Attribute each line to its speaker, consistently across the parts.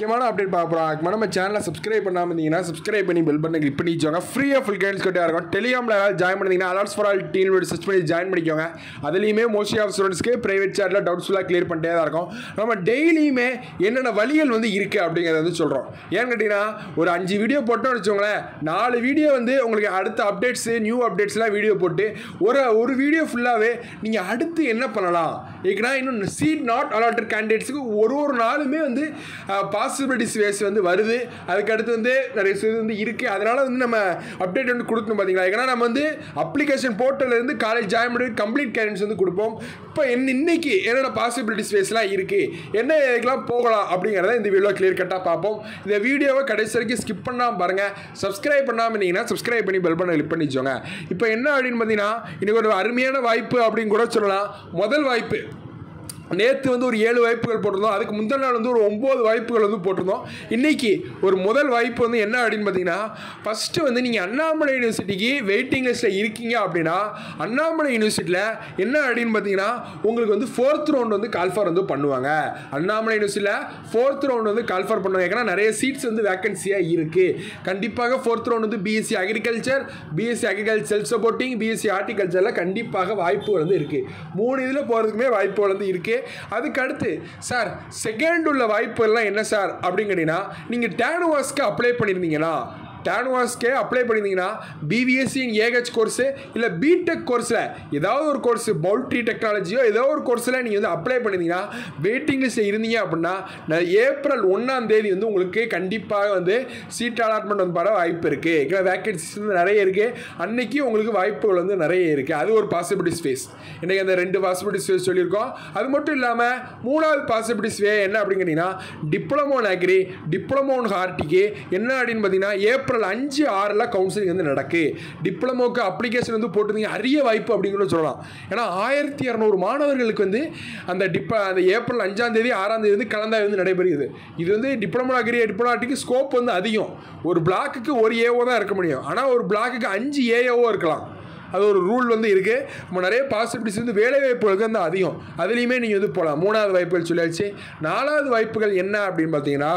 Speaker 1: முக்கியமான அப்டேட் பார்க்க போகிறோம் அதுக்கு நம்ம சேனலை சப்ஸ்கிரைப் பண்ணாமல் இருந்தீங்கன்னா சப்ஸ்கிரைப் பண்ணி பெல் பண்ணி கிளிக் பண்ணி வச்சோங்க ஃப்ரீயாக ஃபுல் கைட்ஸ் கிட்டே இருக்கும் டெலிகிராமில் யாராவது ஜாயின் பண்ணிங்கன்னா alerts for all team search பண்ணி ஜாயின் பண்ணிக்கோங்க அதுலேயுமே மோஸ்ட்லி ஆஃப் ஸ்டூடெண்ட்ஸ்க்கு ப்ரைவேட் சாட்டில் டவுட்ஸ் ஃபுல்லாக கிளியர் பண்ணிட்டே தான் இருக்கும் நம்ம டெய்லியுமே என்னென்ன வழிகள் வந்து இருக்குது அப்படிங்கிறத வந்து சொல்கிறோம் ஏன்னு கேட்டிங்கன்னா ஒரு அஞ்சு வீடியோ போட்டோம்னு வச்சுக்கோங்களேன் நாலு வீடியோ வந்து உங்களுக்கு அடுத்த அப்டேட்ஸு நியூ அப்டேட்ஸ்லாம் வீடியோ போட்டு ஒரு ஒரு வீடியோ ஃபுல்லாகவே நீங்கள் அடுத்து என்ன பண்ணலாம் ஏன்னா இன்னும் சீட் நாட் அலாட்டட் கேண்டிடேட்ஸுக்கு ஒரு ஒரு நாளுமே வந்து பாசிபிலிட்டிஸ் வேஸ் வந்து வருது அதுக்கு அடுத்து வந்து நிறைய இது வந்து இருக்குது அதனால் வந்து நம்ம அப்டேட் வந்து கொடுக்கணும் பார்த்தீங்களா ஏன்னா நம்ம வந்து அப்ளிகேஷன் போர்ட்டலேருந்து காலேஜ் ஜாயின் பண்ணி கம்ப்ளீட் கைடன்ஸ் வந்து கொடுப்போம் இப்போ என்ன இன்னைக்கு என்னென்ன பாசிபிலிட்டிஸ் வேஸ்லாம் இருக்குது என்ன இதுக்கெல்லாம் போகலாம் அப்படிங்கிறத இந்த வீடியோ கிளியர் கட்டாக பார்ப்போம் இந்த வீடியோவை கடைசி வரைக்கும் ஸ்கிப் பண்ணாமல் பாருங்கள் சப்ஸ்கிரைப் பண்ணாமல் இருந்தீங்கன்னா சப்ஸ்கிரைப் பண்ணி பெல் பண்ண கிளிக் பண்ணி வச்சோங்க இப்போ என்ன அப்படின்னு பார்த்தீங்கன்னா இன்னைக்கு ஒரு அருமையான வாய்ப்பு அப்படின்னு கூட சொல்லலாம் முதல் வாய்ப்பு நேற்று வந்து ஒரு ஏழு வாய்ப்புகள் போட்டிருந்தோம் அதுக்கு முந்தின நாள் வந்து ஒரு ஒம்பது வாய்ப்புகள் வந்து போட்டிருந்தோம் இன்றைக்கி ஒரு முதல் வாய்ப்பு வந்து என்ன அப்படின்னு பார்த்தீங்கன்னா ஃபஸ்ட்டு வந்து நீங்கள் அண்ணாமலை யூனிவர்சிட்டிக்கு வெயிட்டிங் லிஸ்ட்டில் இருக்கீங்க அப்படின்னா அண்ணாமலை யூனிவர்சிட்டியில் என்ன அப்படின்னு பார்த்தீங்கன்னா உங்களுக்கு வந்து ஃபோர்த் ரவுண்ட் வந்து கால்ஃபார் வந்து பண்ணுவாங்க அண்ணாமலை யூனிவர்சிட்டியில் ஃபோர்த் ரவுண்ட் வந்து கால்ஃபார் பண்ணுவாங்க ஏன்னா நிறைய சீட்ஸ் வந்து வேக்கன்சியாக இருக்குது கண்டிப்பாக ஃபோர்த் ரவுண்ட் வந்து BSc agriculture BSc agriculture self supporting BSc ஹார்டிகல்ச்சரில் கண்டிப்பாக வாய்ப்புகள் வந்து இருக்குது மூணு இதில் போகிறதுக்குமே வாய்ப்புகள் வந்து இருக்குது அதுக்கு அடுத்து சார் செகண்ட் உள்ள வாய்ப்புகள்லாம் என்ன சார் அப்படின்னு கேட்டிங்கன்னா நீங்கள் டேனுவாஸ்க்கு அப்ளை பண்ணியிருந்தீங்கன்னா டேனுவாஸ்க்கே அப்ளை பண்ணியிருந்தீங்கன்னா பிபிஎஸ்சி இன் ஏஹெச் கோர்ஸு இல்லை பிடெக் கோர்ஸில் ஏதாவது ஒரு கோர்ஸ் பவுல்ட்ரி டெக்னாலஜியோ ஏதோ ஒரு கோர்ஸில் நீங்கள் வந்து அப்ளை பண்ணியிருந்தீங்கன்னா வெயிட்டிங் லிஸ்ட்டில் இருந்தீங்க அப்படின்னா நான் ஏப்ரல் ஒன்றாம் தேதி வந்து உங்களுக்கு கண்டிப்பாக வந்து சீட் அலாட்மெண்ட் வந்து வர வாய்ப்பு இருக்குது ஏன்னா வேக்கன்சிஸ் வந்து நிறைய இருக்குது அன்னைக்கு உங்களுக்கு வாய்ப்புகள் வந்து நிறைய இருக்குது அது ஒரு பாசிபிலிட்டி ஸ்பேஸ் இன்றைக்கி அந்த ரெண்டு பாசிபிலிட்டி ஸ்பேஸ் சொல்லியிருக்கோம் அது மட்டும் இல்லாமல் மூணாவது பாசிபிலிட்டி ஸ்பே என்ன அப்படின்னு கேட்டிங்கன்னா diploma in agri diploma in ஹார்ட்டிக்கு என்ன அப்படின்னு பார்த்தீங்கன்னா ஏப்ரல் அஞ்சு ஆறில் கவுன்சிலிங் வந்து நடக்கு டிப்ளமோக்கு அப்ளிகேஷன் வந்து போட்டிருந்தீங்க அரிய வாய்ப்பு அப்படிங்கிறத சொல்லலாம் ஏன்னா ஆயிரத்தி இரநூறு மாணவர்களுக்கு வந்து அந்த டிப்ப அந்த ஏப்ரல் அஞ்சாம் தேதி ஆறாம் தேதி வந்து கலந்தாய் வந்து நடைபெறுகிறது இது வந்து டிப்ளமோ அக்ரி டிப்ளமோ ஹார்ட்டிக்கு ஸ்கோப் வந்து அதிகம் ஒரு பிளாக்குக்கு ஒரு ஏஓ தான் இருக்க முடியும் ஆனால் ஒரு பிளாக்குக்கு அஞ்சு ஏஓ இருக்கலாம் அது ஒரு ரூல் வந்து இருக்குது நம்ம நிறைய பாசிபிலிட்டிஸ் வந்து வேலை வாய்ப்புகளுக்கு வந்து அதிகம் அதுலேயுமே நீங்கள் வந்து போகலாம் மூணாவது வாய்ப்புகள் சொல்லியாச்சு நாலாவது வாய்ப்புகள் என்ன அப்படின்னு பார்த்தீங்கன்னா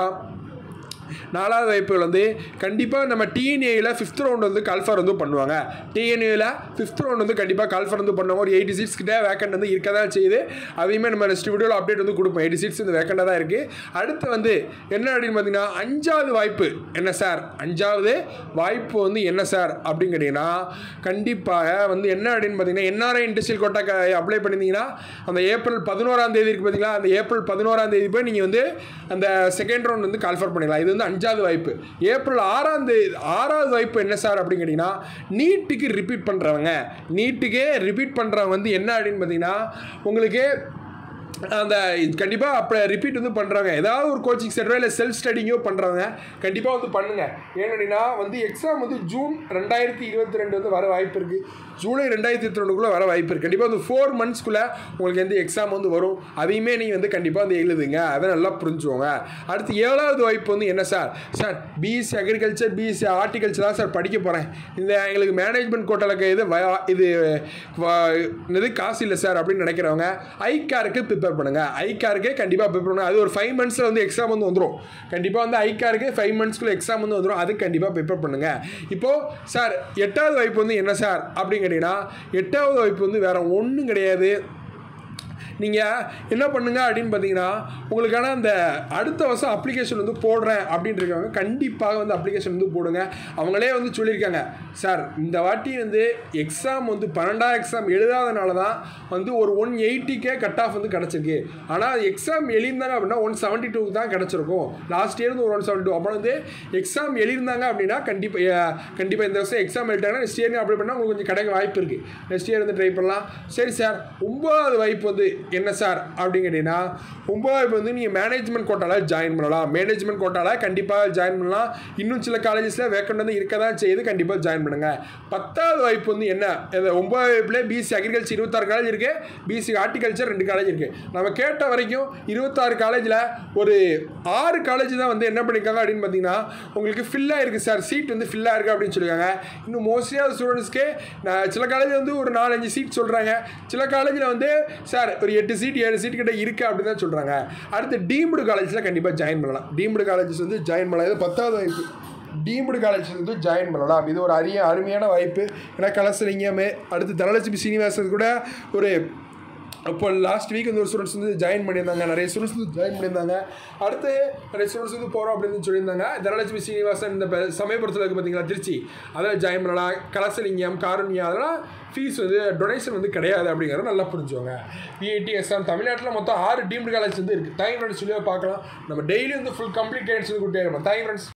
Speaker 1: நாலாவது வாய்ப்புகள் வந்து கண்டிப்பாக நம்ம டிஎன்ஏயில் ஃபிஃப்த் ரவுண்ட் வந்து கால்ஃபர் வந்து பண்ணுவாங்க டிஎன்ஏயில் ஃபிஃப்த் ரவுண்ட் வந்து கண்டிப்பாக கால்ஃபர் வந்து பண்ணுவாங்க ஒரு எயிட்டி சீட்ஸ் கிட்ட வேக்கண்ட் வந்து இருக்க தான் செய்யுது அதையுமே நம்ம நெக்ஸ்ட் வீடியோவில் அப்டேட் வந்து கொடுப்போம் எயிட்டி சீட்ஸ் வந்து வேக்கண்டாக தான் இருக்குது அடுத்து வந்து என்ன அப்படின்னு பார்த்தீங்கன்னா அஞ்சாவது வாய்ப்பு என்ன சார் அஞ்சாவது வாய்ப்பு வந்து என்ன சார் அப்படின்னு கேட்டிங்கன்னா கண்டிப்பாக வந்து என்ன அப்படின்னு பார்த்தீங்கன்னா என்ஆர்ஐ இண்டஸ்ட்ரியல் கோட்டா அப்ளை பண்ணியிருந்தீங்கன்னா அந்த ஏப்ரல் பதினோராம் தேதி இருக்குது பார்த்தீங்களா அந்த ஏப்ரல் பதினோராம் தேதி போய் நீங்கள் வந்து அந்த செகண்ட் ரவுண்ட் வந்து கால்ஃபர் பண்ணிடலாம் இது வந்து அஞ்சாவது வாய்ப்பு ஏப்ரல் ஆறாம் தேதி ஆறாவது வாய்ப்பு என்ன சார் அப்படின்னு கேட்டிங்கன்னா நீட்டுக்கு ரிப்பீட் பண்ணுறவங்க நீட்டுக்கே ரிப்பீட் பண்ணுறவங்க வந்து என்ன அப்படின்னு பார்த்தீங்கன்னா உங்களுக்கு அந்த கண்டிப்பாக அப்போ ரிப்பீட் வந்து பண்ணுறாங்க ஏதாவது ஒரு கோச்சிங் சென்டரோ இல்லை செல்ஃப் ஸ்டடிங்கோ பண்ணுறாங்க கண்டிப்பாக வந்து பண்ணுங்கள் ஏன்னா வந்து எக்ஸாம் வந்து ஜூன் ரெண்டாயிரத்தி இருபத்தி ரெண்டு வந்து வர வாய்ப்பு இருக்குது ஜூலை ரெண்டாயிரத்தி இருபத்தி ரெண்டுக்குள்ளே வர வாய்ப்பு இருக்குது கண்டிப்பாக வந்து ஃபோர் மந்த்ஸ்க்குள்ளே உங்களுக்கு எந்த எக்ஸாம் வந்து வரும் அதையுமே நீங்கள் வந்து கண்டிப்பாக வந்து எழுதுங்க அதை நல்லா புரிஞ்சுவோங்க அடுத்து ஏழாவது வாய்ப்பு வந்து என்ன sir sir BSc agriculture BSc horticulture தான் சார் படிக்க போகிறேன் இந்த எங்களுக்கு மேனேஜ்மெண்ட் கோட்டாலுக்கு இது வ- இது வ- இது காசு இல்லை சார் அப்படின்னு நினைக்கிறவங்க ஐகாருக்கு ப்ரிப்பேர் பண்ணுங்கள் ஐகாருக்கே கண்டிப்பாக ப்ரிப்பேர் பண்ணுங்க அது ஒரு ஃபைவ் மந்த்ஸில் வந்து எக்ஸாம் வந்து வந்துடும் கண்டிப்பாக வந்து ஐகாருக்கு ஃபைவ் மந்த்ஸ்க்குள்ள எக்ஸாம் வந்து வந்துடும் அது கண்டிப்பாக ப்ரிப்பேர் பண்ணுங்கள் இப்போது சார் எட்டாவது வாய்ப்பு வந்து என்ன சார் அப்படின்னு கேட்டிங்கன்னா எட்டாவது வாய்ப்பு வந்து வேறு ஒன்றும் கிடையாது நீங்கள் என்ன பண்ணுங்க அப்படின்னு பார்த்தீங்கன்னா உங்களுக்கான அந்த அடுத்த வருஷம் அப்ளிகேஷன் வந்து போடுறேன் அப்படின்னு இருக்கவங்க கண்டிப்பாக வந்து அப்ளிகேஷன் வந்து போடுங்க அவங்களே வந்து சொல்லியிருக்காங்க சார் இந்த வாட்டி வந்து எக்ஸாம் வந்து பன்னெண்டாம் எக்ஸாம் எழுதாதனால தான் வந்து ஒரு ஒன் எயிட்டிக்கே கட் ஆஃப் வந்து கிடச்சிருக்கு ஆனால் எக்ஸாம் எழுதிருந்தாங்க அப்படின்னா ஒன் செவன்ட்டி டூக்கு தான் கிடச்சிருக்கும் லாஸ்ட் இயர் வந்து ஒரு ஒன் செவன்ட்டி டூ அப்புறம் வந்து எக்ஸாம் எழுதிருந்தாங்க அப்படின்னா கண்டிப்பாக கண்டிப்பாக இந்த வருஷம் எக்ஸாம் எழுதிட்டாங்கன்னா நெக்ஸ்ட் இயர் அப்ளை பண்ணால் உங்களுக்கு கொஞ்சம் கிடைக்க வாய்ப்பு இருக்குது நெக்ஸ்ட் இயர் வந்து ட்ரை பண்ணலாம் சரி சார் ஒன்பதாவது வாய்ப்பு வந்து என்ன சார் அப்படின்னு கேட்டிங்கன்னா ஒன்பதாவது வந்து நீங்கள் மேனேஜ்மெண்ட் கோட்டாவில் ஜாயின் பண்ணலாம் மேனேஜ்மெண்ட் கோட்டாவில் கண்டிப்பாக ஜாயின் பண்ணலாம் இன்னும் சில காலேஜஸில் வேக்கண்ட் வந்து இருக்க தான் செய்யுது கண்டிப்பாக ஜாயின் பண்ணுங்கள் பத்தாவது வாய்ப்பு வந்து என்ன இந்த ஒன்பதாவது வாய்ப்பில் பிஎஸ்சி அக்ரிகல்ச்சர் இருபத்தாறு காலேஜ் இருக்குது பிஎஸ்சி ஹார்டிகல்ச்சர் ரெண்டு காலேஜ் இருக்குது நம்ம கேட்ட வரைக்கும் இருபத்தாறு காலேஜில் ஒரு ஆறு காலேஜ் தான் வந்து என்ன பண்ணியிருக்காங்க அப்படின்னு பார்த்தீங்கன்னா உங்களுக்கு ஃபில்லாக இருக்குது சார் சீட் வந்து ஃபில்லாக இருக்குது அப்படின்னு சொல்லியிருக்காங்க இன்னும் மோஸ்ட்லியாக ஸ்டூடெண்ட்ஸ்க்கு நான் சில காலேஜ் வந்து ஒரு நாலஞ்சு சீட் சொல்கிறாங்க சில காலேஜில் வந்து சார் ஒரு எட்டு சீட் ஏழு சீட் கிட்ட இருக்குது அப்படின்னு தான் சொல்கிறாங்க அடுத்து டீம்டு காலேஜில் கண்டிப்பாக ஜாயின் பண்ணலாம் டீம்டு காலேஜஸ் வந்து ஜாயின் பண்ணலாம் இது பத்தாவது வாய்ப்பு டீம்டு காலேஜ் வந்து ஜாயின் பண்ணலாம் இது ஒரு அரிய அருமையான வாய்ப்பு ஏன்னா கலசலிங்கமே அடுத்து தனலட்சுமி சீனிவாசன் கூட ஒரு இப்போ லாஸ்ட் வீக் வந்து ஒரு ஸ்டூடெண்ட்ஸ் வந்து ஜாயின் பண்ணியிருந்தாங்க நிறைய ஸ்டூடெண்ட்ஸ் வந்து ஜாயின் பண்ணியிருந்தாங்க அடுத்து நிறைய ஸ்டூடெண்ட்ஸ் வந்து போகிறோம் அப்படின்னு சொல்லியிருந்தாங்க தனலட்சுமி சீனிவாசன் இந்த பெ- சமயபுரத்தில் இருக்குது பார்த்தீங்களா திருச்சி அதில் ஜாயின் பண்ணலாம் கலசலிங்கம் காருண்யா அதெல்லாம் ஃபீஸ் வந்து டொனேஷன் வந்து கிடையாது அப்படிங்கிறத நல்லா புரிஞ்சுவாங்க பிஐடி எக்ஸாம் தமிழ்நாட்டில் மொத்தம் ஆறு டீம்டு காலேஜ் வந்து இருக்குது தேங்க் ஃப்ரெண்ட்ஸ் சொல்லி பார்க்கலாம் நம்ம டெய்லி வந்து ஃபுல் கம்ப்ளீட் கைட்ஸ் வந்து கொடுத்தே இருப்போம் தேங்க் ஃப்ரெண்ட்ஸ்